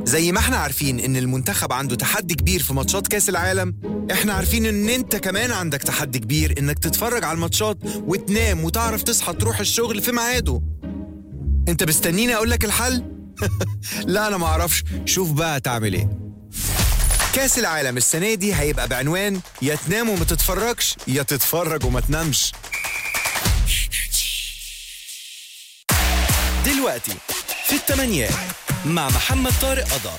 زي ما احنا عارفين ان المنتخب عنده تحدي كبير في ماتشات كاس العالم احنا عارفين ان انت كمان عندك تحدي كبير انك تتفرج على الماتشات وتنام وتعرف تصحى تروح الشغل في ميعاده انت مستنيني اقول لك الحل لا انا ما اعرفش شوف بقى تعمل ايه كاس العالم السنه دي هيبقى بعنوان يا تنام وما تتفرجش يا تتفرج وما تنامش دلوقتي في الثمانيات مع محمد طارق قضا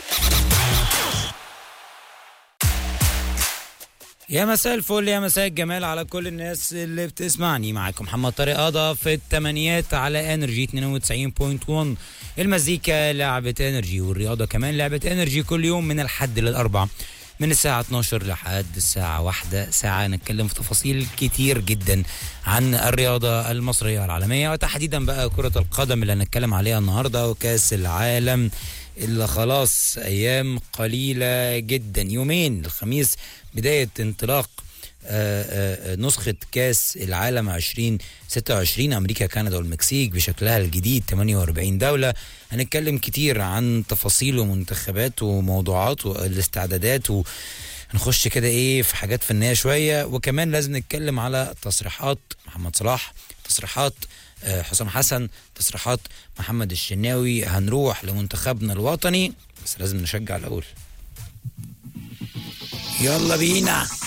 يا مساء الفل يا مساء الجمال على كل الناس اللي بتسمعني معاكم محمد طارق قضا في الثمانيات على انرجي 92.1 المزيكا لعبة انرجي والرياضة كمان لعبة انرجي كل يوم من الحد للاربع من الساعة 12 لحد الساعة واحدة ساعة نتكلم في تفاصيل كتير جدا عن الرياضة المصرية والعالمية وتحديدا بقى كرة القدم اللي هنتكلم عليها النهاردة وكاس العالم اللي خلاص أيام قليلة جدا يومين الخميس بداية انطلاق آه، آه، نسخة كاس العالم 2026 أمريكا كندا والمكسيك بشكلها الجديد 48 دولة هنتكلم كتير عن تفاصيل ومنتخبات وموضوعات والاستعدادات و هنخش كده ايه في حاجات فنيه شويه وكمان لازم نتكلم على تصريحات محمد صلاح تصريحات آه، حسام حسن تصريحات محمد الشناوي هنروح لمنتخبنا الوطني بس لازم نشجع الاول يلا بينا